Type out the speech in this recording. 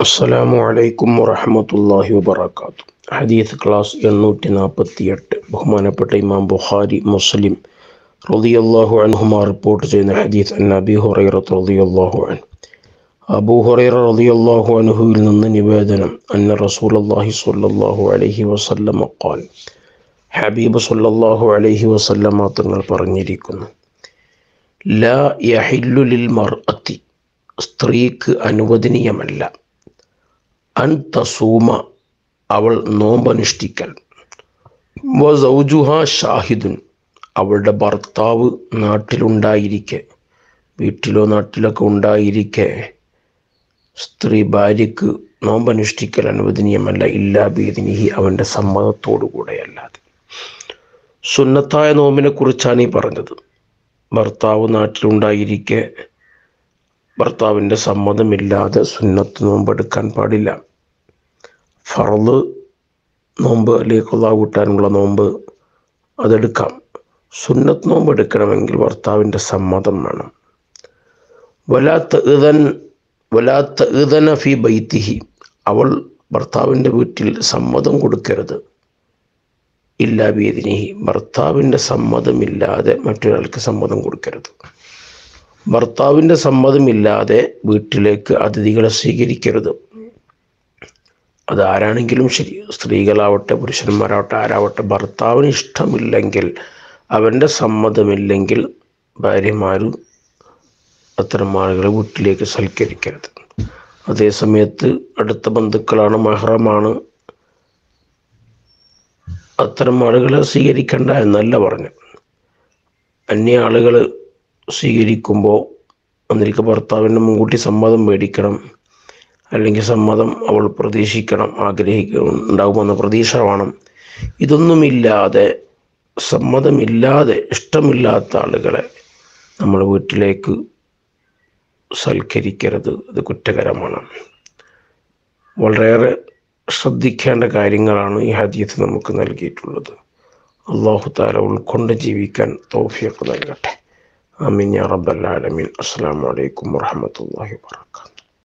അസ്സലാമു അലൈക്കും വറഹമത്തല്ലാഹി വബർക്കാത്തു ഹദീസ് ക്ലാസ് എണ്ണൂറ്റി നാൽപ്പത്തി എട്ട് ബഹുമാനപ്പെട്ട ഇമാം ബുഖാരി മുസ്ലിം റളിയല്ലാഹു അൻഹുമാ റിപ്പോർട്ട് ചെയ്യുന്ന ഹദീസ് അൻ അബി ഹുറൈറ റളിയല്ലാഹു അൻ അബൂ ഹുറൈറ റളിയല്ലാഹു അൻഹുവിൽ നിന്ന് നിവേദനം അന്ന റസൂലുള്ളാഹി സ്വല്ലല്ലാഹു അലൈഹി വസല്ലമ ഖാൽ ഹബീബ് സ്വല്ലല്ലാഹു അലൈഹി വസല്ലമ തങ്ങൾ പറഞ്ഞിരിക്കുന്നു ലാ യഹില്ലു ലിൽ മർഅത്തി സ്ത്രീക്ക് അനുവദനീയമല്ല അൻ തസൂമ അവൾ നോമ്പനുഷ്ഠിക്കൽ വസൗജുഹ ഷാഹിദുൻ അവളുടെ ഭർത്താവ് നാട്ടിലുണ്ടായിരിക്കെ വീട്ടിലോ നാട്ടിലൊക്കെ ഉണ്ടായിരിക്കെ സ്ത്രീ ഭാര്യയ്ക്ക് നോമ്പനുഷ്ഠിക്കൽ അനുവദനീയമല്ല ഇല്ലാ ബീദിനിഹി അവൻ്റെ സമ്മതത്തോടു കൂടെയല്ലാതെ സുന്നത്തായ നോമ്പിനെ കുറിച്ചാണ് ഈ പറഞ്ഞത് ഭർത്താവ് നാട്ടിലുണ്ടായിരിക്കെ ഭർത്താവിൻ്റെ സമ്മതമില്ലാതെ സുന്നത്ത് നോമ്പെടുക്കാൻ പാടില്ല ഫറല് നോമ്പ് അല്ലെങ്കിൽ കൊള്ളാ കൂട്ടാനുള്ള നോമ്പ് അതെടുക്കാം സുന്നത്ത് നോമ്പ് എടുക്കണമെങ്കിൽ ഭർത്താവിൻ്റെ സമ്മതം വേണം വലാത്ത ഇതൻ വലാത്ത ഇതന ഫി ബൈത്തിഹി അവൾ ഭർത്താവിൻ്റെ വീട്ടിൽ സമ്മതം കൊടുക്കരുത് ഇല്ലാ ബീദിനിഹി ഭർത്താവിൻ്റെ സമ്മതമില്ലാതെ മറ്റൊരാൾക്ക് സമ്മതം കൊടുക്കരുത് ഭർത്താവിൻ്റെ സമ്മതമില്ലാതെ വീട്ടിലേക്ക് അതിഥികളെ സ്വീകരിക്കരുത് അതാരാണെങ്കിലും ശരി സ്ത്രീകളാവട്ടെ പുരുഷന്മാരാവട്ടെ ആരാവട്ടെ ഭർത്താവിന് ഇഷ്ടമില്ലെങ്കിൽ അവൻ്റെ സമ്മതമില്ലെങ്കിൽ ഭാര്യമാരും അത്തരം ആളുകളെ വീട്ടിലേക്ക് സൽക്കരിക്കരുത് അതേ സമയത്ത് അടുത്ത ബന്ധുക്കളാണ് മഹ്റമാണ് അത്തരം ആളുകളെ സ്വീകരിക്കണ്ട എന്നല്ല പറഞ്ഞു അന്യ ആളുകൾ സ്വീകരിക്കുമ്പോൾ ഒന്നിരിക്കെ ഭർത്താവിൻ്റെ മുൻകൂട്ടി സമ്മതം മേടിക്കണം അല്ലെങ്കിൽ സമ്മതം അവൾ പ്രതീക്ഷിക്കണം ആഗ്രഹിക്കണം ഉണ്ടാകുമെന്ന പ്രതീക്ഷ വേണം ഇതൊന്നുമില്ലാതെ സമ്മതമില്ലാതെ ഇഷ്ടമില്ലാത്ത ആളുകളെ നമ്മൾ വീട്ടിലേക്ക് സൽക്കരിക്കരുത് ഇത് കുറ്റകരമാണ് വളരെയേറെ ശ്രദ്ധിക്കേണ്ട കാര്യങ്ങളാണ് ഈ ഹദീത്ത് നമുക്ക് നൽകിയിട്ടുള്ളത് അള്ളാഹു താല ഉൾക്കൊണ്ട് ജീവിക്കാൻ തൗഫീഖ് നൽകട്ടെ ആമീൻ യാ റബ്ബൽ ആലമീൻ അസ്സലാമു അലൈക്കും വറഹ്മത്തുള്ളാഹി വബറകാതുഹു